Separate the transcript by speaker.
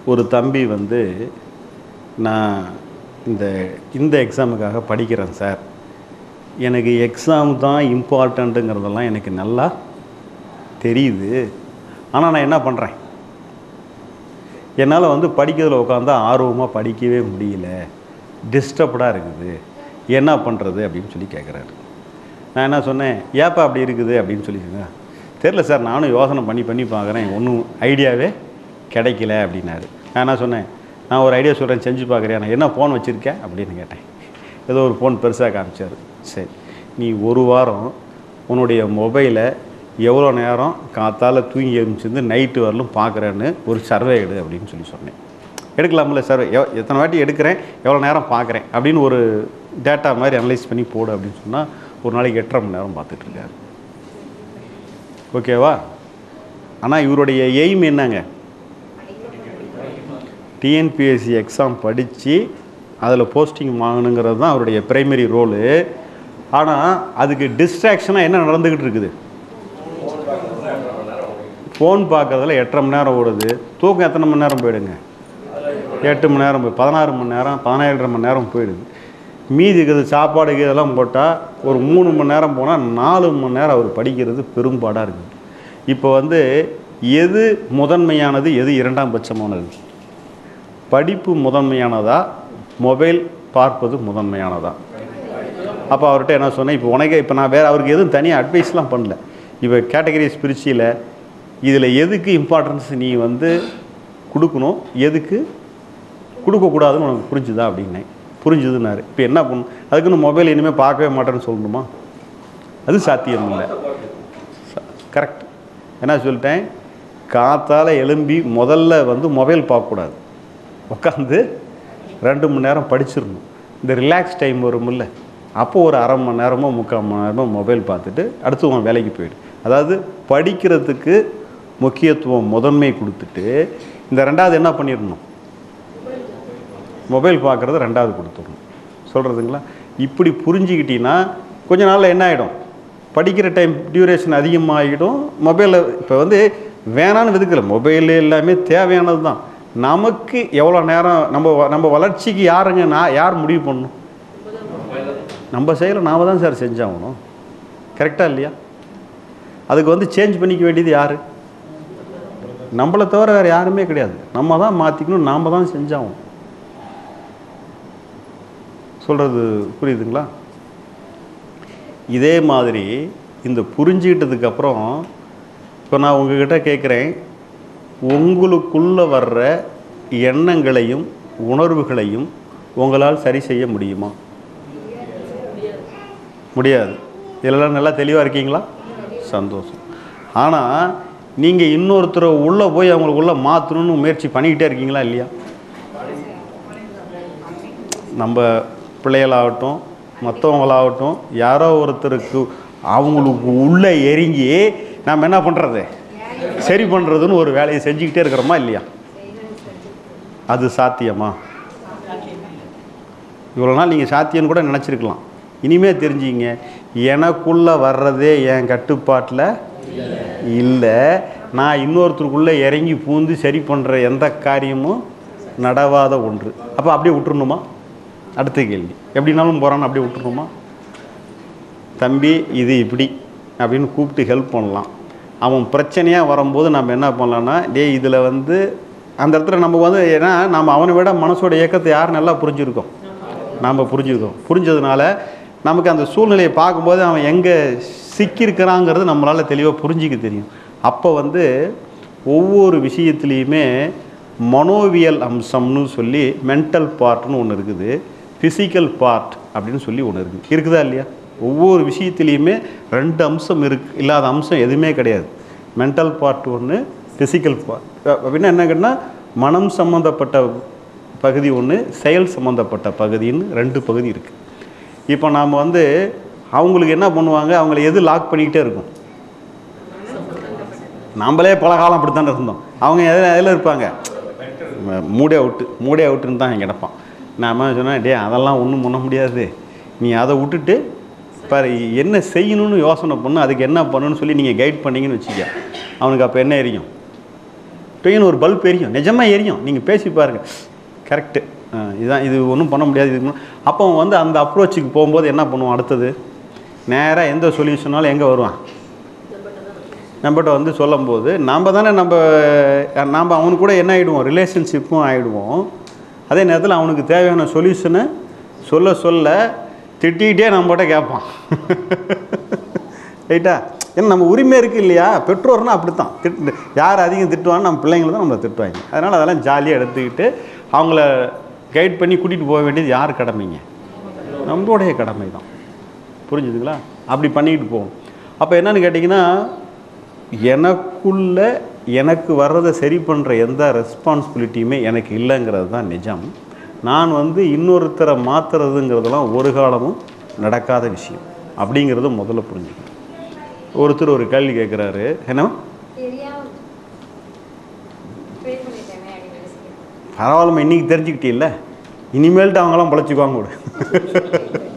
Speaker 1: ஒரு தம்பி வந்து நான் இந்த இந்த எக்ஸாமுக்காக படிக்கிறேன் சார் எனக்கு எக்ஸாம் தான் இம்பார்ட்டண்ட்டுங்கிறதெல்லாம் எனக்கு நல்லா தெரியுது ஆனால் நான் என்ன பண்ணுறேன் என்னால் வந்து படிக்கிறதுல உட்காந்தா ஆர்வமாக படிக்கவே முடியல டிஸ்டர்ப்டாக இருக்குது என்ன பண்ணுறது அப்படின்னு சொல்லி கேட்குறாரு நான் என்ன சொன்னேன் ஏப்பா அப்படி இருக்குது அப்படின்னு சொல்லி சொன்னேன் தெரில சார் நானும் யோசனை பண்ணி பண்ணி பார்க்குறேன் ஒன்றும் ஐடியாவே கிடைக்கல அப்படின்னாரு நான் என்ன சொன்னேன் நான் ஒரு ஐடியா சொல்கிறேன் செஞ்சு பார்க்குறியா நான் என்ன ஃபோன் வச்சுருக்கேன் அப்படின்னு கேட்டேன் ஏதோ ஒரு ஃபோன் பெருசாக காமிச்சார் சரி நீ ஒரு வாரம் உன்னுடைய மொபைலை எவ்வளோ நேரம் காத்தால தூங்கி எழுந்துச்சிருந்து நைட்டு வரலும் பார்க்குறேன்னு ஒரு சர்வே எடு அப்படின்னு சொல்லி சொன்னேன் எடுக்கலாம்ல சர்வே எவ் எத்தனை வாட்டி எடுக்கிறேன் எவ்வளோ நேரம் பார்க்குறேன் அப்படின்னு ஒரு டேட்டா மாதிரி அனலைஸ் பண்ணி போடு அப்படின்னு சொன்னால் ஒரு நாளைக்கு எட்டரை மணி நேரம் பார்த்துட்டு இருக்காரு ஓகேவா ஆனால் இவருடைய எய்ம் என்னங்க டிஎன்பிஎஸ்சி எக்ஸாம் படித்து அதில் போஸ்டிங் வாங்கணுங்கிறது தான் அவருடைய பிரைமரி ரோலு ஆனால் அதுக்கு டிஸ்ட்ராக்ஷனாக என்ன நடந்துக்கிட்டு இருக்குது ஃபோன் பார்க்கறதுல எட்டரை மணி நேரம் ஓடுது தூக்கம் எத்தனை மணி நேரம் போயிடுங்க எட்டு மணி நேரம் போய் பதினாறு மணி நேரம் பதினேழரை மணி நேரம் போயிடுது மீதி இருக்கிறது சாப்பாடுக்கு இதெல்லாம் போட்டால் ஒரு மூணு மணி நேரம் போனால் நாலு மணி நேரம் அவர் படிக்கிறது பெரும்பாடாக இருக்குது இப்போ வந்து எது முதன்மையானது எது இரண்டாம் பட்சமானது படிப்பு முதன்மையானதா மொபைல் பார்ப்பது முதன்மையானதா அப்போ அவர்கிட்ட என்ன சொன்னேன் இப்போ உனக்கே இப்போ நான் வேறு அவருக்கு எதுவும் தனியாக அட்வைஸ்லாம் பண்ணல இப்போ கேட்டகரிஸ் பிரிச்சியில் இதில் எதுக்கு இம்பார்ட்டன்ஸ் நீ வந்து கொடுக்கணும் எதுக்கு கொடுக்கக்கூடாதுன்னு உனக்கு புரிஞ்சுதா அப்படின்னேன் புரிஞ்சுதுன்னாரு இப்போ என்ன பண்ணும் அதுக்குன்னு மொபைல் இனிமேல் பார்க்கவே மாட்டேன்னு சொல்லணுமா அது சாத்தியம் இல்லை கரெக்ட் என்ன சொல்லிட்டேன் காத்தால எழும்பி முதல்ல வந்து மொபைல் பார்க்கக்கூடாது உட்காந்து ரெண்டு மணி நேரம் படிச்சிடணும் இந்த ரிலாக்ஸ் டைம் வரும்ல அப்போ ஒரு அரை மணி நேரமோ முக்கால் மணி நேரமோ மொபைல் பார்த்துட்டு அடுத்து உன் வேலைக்கு போயிடு அதாவது படிக்கிறதுக்கு முக்கியத்துவம் முதன்மை கொடுத்துட்டு இந்த ரெண்டாவது என்ன பண்ணிடணும் மொபைல் பார்க்குறது ரெண்டாவது கொடுத்துடணும் சொல்கிறதுங்களா இப்படி புரிஞ்சுக்கிட்டீங்கன்னா கொஞ்ச நாளில் என்ன ஆகிடும் படிக்கிற டைம் டியூரேஷன் அதிகமாகிடும் மொபைலில் இப்போ வந்து வேணான்னு வெதுக்கல மொபைல் எல்லாமே தேவையானது தான் நமக்கு எவ்வளோ நேரம் நம்ம வ- நம்ம வளர்ச்சிக்கு யாருங்க நான் யார் முடிவு பண்ணணும் நம்ம செயலை நாம தான் சார் செஞ்சாகணும் கரெக்டாக இல்லையா அதுக்கு வந்து சேஞ்ச் பண்ணிக்க வேண்டியது யார் நம்மளை தவிர வேறு யாருமே கிடையாது நம்ம தான் மாற்றிக்கணும் நாம் தான் செஞ்சாகணும் சொல்கிறது புரியுதுங்களா இதே மாதிரி இந்த புரிஞ்சுக்கிட்டதுக்கு அப்புறம் இப்போ நான் உங்ககிட்ட கேட்குறேன் உங்களுக்குள்ளே வர்ற எண்ணங்களையும் உணர்வுகளையும் உங்களால் சரி செய்ய முடியுமா முடியாது இதெல்லாம் நல்லா தெளிவாக இருக்கீங்களா சந்தோஷம் ஆனால் நீங்கள் இன்னொருத்தரை உள்ளே போய் அவங்களுக்குள்ளே மாற்றணும்னு முயற்சி பண்ணிக்கிட்டே இருக்கீங்களா இல்லையா நம்ம பிள்ளைகளாகட்டும் மற்றவங்களாகட்டும் யாரோ ஒருத்தருக்கு அவங்களுக்கு உள்ளே எரிங்கி நாம் என்ன பண்ணுறது சரி பண்ணுறதுன்னு ஒரு வேலையை செஞ்சுக்கிட்டே இருக்கிறோமா இல்லையா அது சாத்தியமா இவ்வளோ நாள் நீங்கள் சாத்தியம்னு கூட நினச்சிருக்கலாம் இனிமே தெரிஞ்சுங்க எனக்குள்ளே வர்றதே என் கட்டுப்பாட்டில் இல்லை நான் இன்னொருத்தருக்குள்ளே இறங்கி பூந்து சரி பண்ணுற எந்த காரியமும் நடவாத ஒன்று அப்போ அப்படியே விட்டுறணுமா அடுத்த கேள்வி எப்படினாலும் போகிறான்னு அப்படியே விட்டுறணுமா தம்பி இது இப்படி அப்படின்னு கூப்பிட்டு ஹெல்ப் பண்ணலாம் அவன் பிரச்சனையாக வரும்போது நம்ம என்ன பண்ணலாம்னா டேய் இதில் வந்து அந்த இடத்துல நம்ம வந்து ஏன்னா நம்ம அவனை விட மனசோட இயக்கத்தை யார் நல்லா புரிஞ்சிருக்கோம் நாம் புரிஞ்சுருக்கோம் புரிஞ்சதுனால நமக்கு அந்த சூழ்நிலையை பார்க்கும்போது அவன் எங்கே சிக்கியிருக்கிறாங்கிறது நம்மளால் தெளிவாக புரிஞ்சிக்க தெரியும் அப்போ வந்து ஒவ்வொரு விஷயத்துலேயுமே மனோவியல் அம்சம்னு சொல்லி மென்டல் பார்ட்னு ஒன்று இருக்குது ஃபிசிக்கல் பார்ட் அப்படின்னு சொல்லி ஒன்று இருக்குது இருக்குதா இல்லையா ஒவ்வொரு விஷயத்துலேயுமே ரெண்டு அம்சம் இருக்கு இல்லாத அம்சம் எதுவுமே கிடையாது மென்டல் பார்ட் ஒன்று ஃபிசிக்கல் பார்ட் அப்படின்னா என்ன கேட்டால் மனம் சம்மந்தப்பட்ட பகுதி ஒன்று செயல் சம்மந்தப்பட்ட பகுதின்னு ரெண்டு பகுதி இருக்குது இப்போ நாம் வந்து அவங்களுக்கு என்ன பண்ணுவாங்க அவங்கள எது லாக் பண்ணிக்கிட்டே இருக்கும் நம்மளே பல காலம் அப்படி தானே இருந்தோம் அவங்க எதில் எதில் இருப்பாங்க மூடே அவுட்டு மூடே அவுட்டுன்னு தான் கிடப்பான் நாம சொன்னேன் டே அதெல்லாம் ஒன்றும் பண்ண முடியாது நீ அதை விட்டுட்டு பாரு என்ன செய்யணும்னு யோசனை பண்ணு அதுக்கு என்ன பண்ணணும்னு சொல்லி நீங்கள் கைட் பண்ணீங்கன்னு வச்சுக்க அவனுக்கு அப்போ என்ன எரியும் டொயின்னு ஒரு பல்ப் எரியும் நிஜமாக எரியும் நீங்கள் பேசி பாருங்கள் கரெக்டு இதுதான் இது ஒன்றும் பண்ண முடியாது இது பண்ண- அப்போ அவன் வந்து அந்த அப்ரோச்சுக்கு போகும்போது என்ன பண்ணுவான் அடுத்தது நேராக எந்த சொல்யூஷனாலும் எங்கே வருவான் நம்மகிட்ட வந்து சொல்லும்போது நாம் தானே நம்ம நாம் அவனுக்கு கூட என்ன ஆகிடுவோம் ரிலேஷன்ஷிப்பும் ஆகிடுவோம் அதே நேரத்தில் அவனுக்கு தேவையான சொல்யூஷனை சொல்ல சொல்ல திட்டிக்கிட்டே நம்மகிட்ட கேட்பான் ரைட்டா ஏன்னா நம்ம உரிமை இருக்குது இல்லையா பெற்றோர்னா அப்படி தான் திட்டு யார் அதிகம் திட்டுவான்னு நம்ம பிள்ளைங்களை தான் நம்மளை திட்டுவாங்க அதனால் அதெல்லாம் ஜாலியாக எடுத்துக்கிட்டு அவங்கள கைட் பண்ணி கூட்டிகிட்டு போக வேண்டியது யார் கடமைங்க நம்மளுடைய கடமை தான் புரிஞ்சுதுங்களா அப்படி பண்ணிக்கிட்டு போவோம் அப்போ என்னன்னு கேட்டிங்கன்னா எனக்குள்ள எனக்கு வர்றதை சரி பண்ணுற எந்த ரெஸ்பான்சிபிலிட்டியுமே எனக்கு இல்லைங்கிறது தான் நிஜம் நான் வந்து இன்னொருத்தரை மாற்றுறதுங்கிறதெல்லாம் ஒரு காலமும் நடக்காத விஷயம் அப்படிங்கிறத முதல்ல புரிஞ்சுக்கணும் ஒருத்தர் ஒரு கேள்வி கேட்குறாரு என்ன
Speaker 2: தெரியாம ட்ரை பண்ணிட்டேனே அப்படின்னு நினைச்சிக்கிறேன்
Speaker 1: பரவாயில்லம்மா இன்னைக்கு தெரிஞ்சுக்கிட்டீல்ல இனிமேல்ட்டு அவங்களாம் பிழைச்சிக்குவாங்க விடு